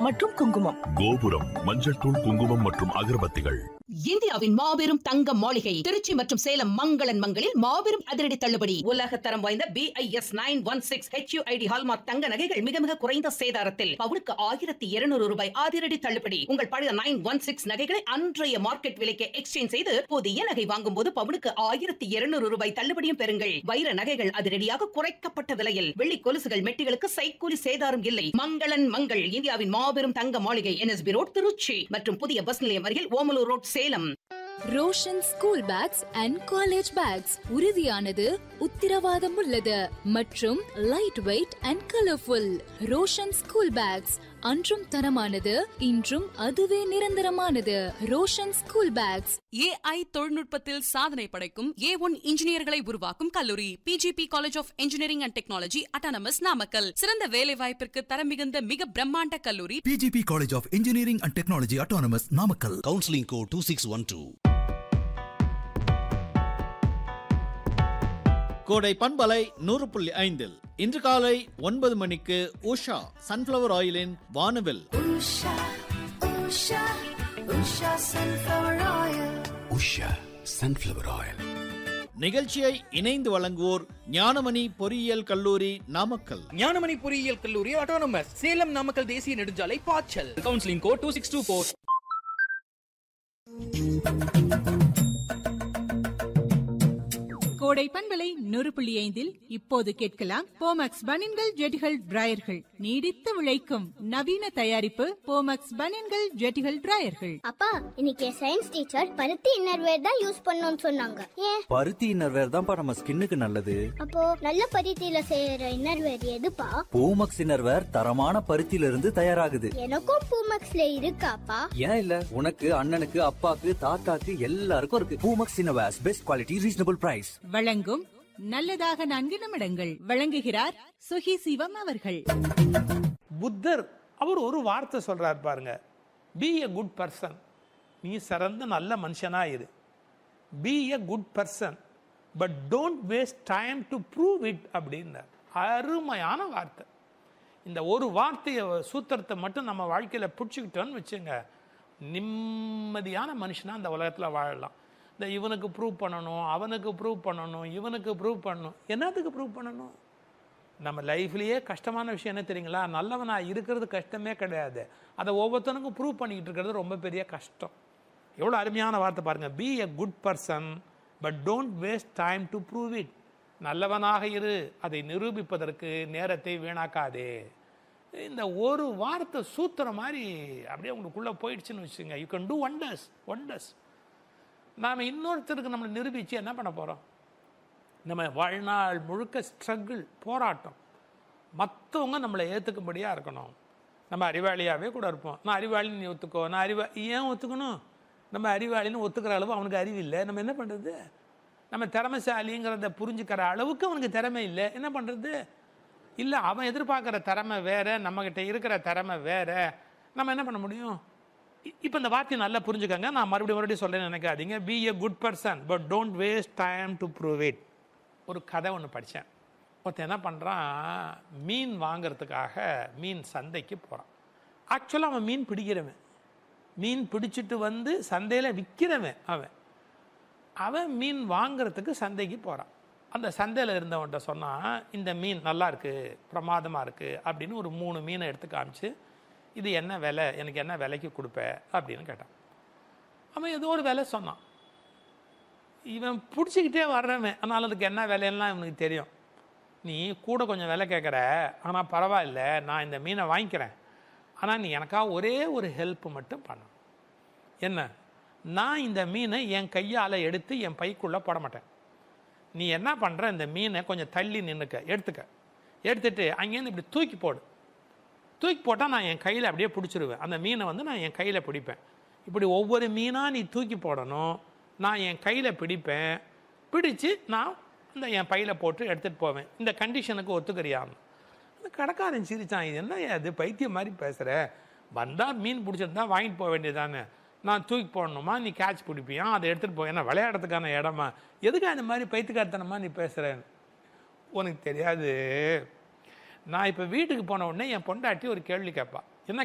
மற்றும் குங்குமம் கோபுரம் மஞ்சள் தூள் குங்குமம் மற்றும் அகர்பத்திகள் இந்தியாவின் மாபெரும் தங்க மாளிகை திருச்சி மற்றும் சேலம் மங்களன் மங்களில் மாபெரும் அதிரடி தள்ளுபடி உலக தரம் வாய்ந்த B I S nine one six HUID hallmark தங்க நகைகள் மிக மிக குறைந்த சேதாரத்தில் பவுனுக்கு ஆயிரத்தி இருநூறு ரூபாய் அதிரடி தள்ளுபடி உங்கள் பழைய நைன் ஒன் சிக்ஸ் நகைகளை அன்றைய மார்க்கெட் விலைக்கு எக்ஸ்சேஞ்ச் செய்து புதிய நகை வாங்கும் போது பவுனுக்கு ஆயிரத்தி இருநூறு ரூபாய் தள்ளுபடியும் பெறுங்கள் வைர நகைகள் அதிரடியாக குறைக்கப்பட்ட விலையில் வெள்ளி கொலுசுகள் மெட்டிகளுக்கு சைக்கூலி சேதாரம் இல்லை மங்களன் மங்கள் இந்தியாவின் மாபெரும் தங்க மாளிகை என்எஸ்பி ரோட் திருச்சி மற்றும் புதிய பஸ் நிலையம் அருகில் Omalur road Salem Roshan school bags and college bags உறுதியானது உத்திரவாதம் உள்ளது மற்றும் light weight and colourful Roshan school bags அன்றும் தரமானது இன்றும் அதுவே நிரந்தரமானது ரோஷன் ஸ்கூல் பேக்ஸ் ஏஐ தொழில்நுட்பத்தில் சாதனை படைக்கும் ஏ ஒன் இன்ஜினியர்களை உருவாக்கும் கல்லூரி PGP college of engineering and technology autonomous Namakkal சிறந்த வேலை வாய்ப்பிற்கு தரம் மிகுந்த மிக பிரம்மாண்ட கல்லூரி PGP College of Engineering and Technology Autonomous Namakkal. Counselling code two six one two Kodai பண்பலை நூறு புள்ளி ஐந்தில் இன்று காலை ஒன்பது மணிக்கு உஷா சன்ஃப்ளவர் ஆயிலின் வானவில் உஷா சன்ஃப்ளவர் ஆயில் நிகழ்ச்சியை இணைந்து வழங்குவோர் ஞானமணி பொறியியல் கல்லூரி நாமக்கல் ஞானமணி பொறியியல் கல்லூரி ஆட்டோனமஸ் சேலம் நாமக்கல் தேசிய நெடுஞ்சாலை பாய்ச்சல் counselling code two six two four Kodai பண்பலை நூறு புள்ளி ஐந்தில் இப்போது கேட்கலாம் போமக்ஸ் பனின்கள் ஜெட்டிகள் டிராயர்கள் நீடித்து உழைக்கும் நவீன தயாரிப்பு போமக்ஸ் பனின்கள் ஜெட்டிகள் டிராயர்கள் அப்பா இன்னைக்கு சயின்ஸ் டீச்சர் பருத்தி இன்னர்வேர் தான் யூஸ் பண்ணணும்னு சொன்னாங்க ஏன் பருத்தி இன்னர்வேர் தான்ப்பா நம்ம ஸ்கின்னுக்கு நல்லது அப்போ நல்ல பருத்தியில செய்யற இன்னர்வேர் எதுப்பா பூமக்ஸ் இன்னர்வேர் தரமான பருத்தியில இருந்து தயாராகுது எனக்கும் பூமக்ஸ்ல இருக்காப்பா ஏன் இல்ல உனக்கு அண்ணனுக்கு அப்பாக்கு தாத்தாக்கு எல்லாருக்கும் இருக்கு Poomex innerwears best quality reasonable price வழங்கும் நல்லதாக நான்கு நிமிடங்கள் வழங்குகிறார் சுகி சிவம் அவர்கள் புத்தர் அவர் ஒரு வார்த்தை சொல்றார் பாருங்க பி எ குட் பர்சன் நீ சிறந்த நல்ல மனுஷனா இரு be a good person but don't waste time to prove it அப்படின்னார் அருமையான வார்த்தை இந்த ஒரு வார்த்தையை சூத்திரத்தை மட்டும் நம்ம வாழ்க்கையில் பிடிச்சிக்கிட்டோன்னு வச்சுங்க நிம்மதியான மனுஷனாக அந்த உலகத்தில் வாழலாம் இந்த இவனுக்கு ப்ரூவ் பண்ணணும் அவனுக்கு ப்ரூவ் பண்ணணும் இவனுக்கு ப்ரூவ் பண்ணணும் என்னத்துக்கு ப்ரூவ் பண்ணணும் நம்ம லைஃப்லேயே கஷ்டமான விஷயம் என்ன தெரியுங்களா நல்லவனாக இருக்கிறது கஷ்டமே கிடையாது அதை ஒவ்வொருத்தனுக்கும் ப்ரூவ் பண்ணிக்கிட்டு இருக்கிறது ரொம்ப பெரிய கஷ்டம் எவ்வளோ அருமையான வார்த்தை பாருங்கள் be a good person but don't waste time to prove it நல்லவனாக இரு அதை நிரூபிப்பதற்கு நேரத்தை வீணாக்காதே இந்த ஒரு வார்த்தை சூத்திர மாதிரி அப்படியே உங்களுக்குள்ளே போயிடுச்சுன்னு வச்சுங்க you can do wonders wonders நாம் இன்னொருத்தருக்கு நம்மளை நிரூபித்து என்ன பண்ண போகிறோம் நம்ம வாழ்நாள் முழுக்க ஸ்ட்ரகிள் போராட்டம் மற்றவங்க நம்மளை ஏற்றுக்கும்படியாக இருக்கணும் நம்ம அறிவாளியாகவே கூட இருப்போம் நான் அறிவாளின்னு நீ ஒத்துக்கோ நான் அறிவா ஏன் ஒத்துக்கணும் நம்ம அறிவாளின்னு ஒத்துக்கிற அளவு அவனுக்கு அறிவு இல்லை நம்ம என்ன பண்ணுறது நம்ம திறமைசாலிங்கிறத புரிஞ்சுக்கிற அளவுக்கு அவனுக்கு திறமை இல்லை என்ன பண்ணுறது இல்லை அவன் எதிர்பார்க்குற திறமை வேற நம்மக்கிட்ட இருக்கிற திறமை வேற நம்ம என்ன பண்ண முடியும் இப்போ இந்த வார்த்தையை நல்லா புரிஞ்சுக்கங்க நான் மறுபடியும் மறுபடியும் சொல்ல நினைக்காதீங்க be a good person but don't waste time to prove it ஒரு கதை ஒன்று படித்தேன் ஒருத்தன் என்ன பண்ணுறான் மீன் வாங்கிறதுக்காக மீன் சந்தைக்கு போகிறான் ஆக்சுவலாக அவன் மீன் பிடிக்கிறவன் மீன் பிடிச்சிட்டு வந்து சந்தையில் விற்கிறவன் அவன் அவன் மீன் வாங்கிறதுக்கு சந்தைக்கு போகிறான் அந்த சந்தையில் இருந்தவன்கிட்ட சொன்னால் இந்த மீன் நல்லா இருக்குது பிரமாதமாக இருக்குது அப்படின்னு ஒரு மூணு மீனை எடுத்து காமிச்சு இது என்ன விலை எனக்கு என்ன விலைக்கு கொடுப்ப அப்படின்னு கேட்டான் அவன் ஏதோ ஒரு விலை சொன்னான் இவன் பிடிச்சிக்கிட்டே வர்றவன் ஆனால் அதுக்கு என்ன விலையெல்லாம் இவனுக்கு தெரியும் நீ கூட கொஞ்சம் விலை கேட்குற ஆனால் பரவாயில்ல நான் இந்த மீனை வாங்கிக்கிறேன் ஆனால் நீ எனக்காக ஒரே ஒரு ஹெல்ப் மட்டும் பண்ண என்ன நான் இந்த மீனை என் கையால் எடுத்து என் பைக்குள்ளே போட மாட்டேன் நீ என்ன பண்ணுற இந்த மீனை கொஞ்சம் தள்ளி நின்றுக்க எடுத்துக்க எடுத்துட்டு அங்கேருந்து இப்படி தூக்கி போடு தூக்கி போட்டால் நான் என் கையில் அப்படியே பிடிச்சிருவேன் அந்த மீனை வந்து நான் என் கையில் பிடிப்பேன் இப்படி ஒவ்வொரு மீனாக நீ தூக்கி போடணும் நான் என் கையில் பிடிப்பேன் பிடிச்சு நான் இந்த என் பையில் போட்டு எடுத்துகிட்டு போவேன் இந்த கண்டிஷனுக்கு ஒத்துக்கிறியான்னு அந்த கடைக்காரன் சிரிச்சான் இது என்ன அது பைத்தியம் மாதிரி பேசுகிற வந்தால் மீன் பிடிச்சிருந்தா வாங்கிட்டு போக வேண்டியதானே நான் தூக்கி போடணுமா நீ கேட்ச் பிடிப்பியா அதை எடுத்துகிட்டு போ ஏன்னா விளையாடுறதுக்கான இடமா எதுக்கு அந்த மாதிரி பைத்துக்காரத்தனமா நீ பேசுகிறேன் உனக்கு தெரியாது நான் இப்போ வீட்டுக்கு போன உடனே என் பொண்டாட்டி ஒரு கேள்வி கேட்பா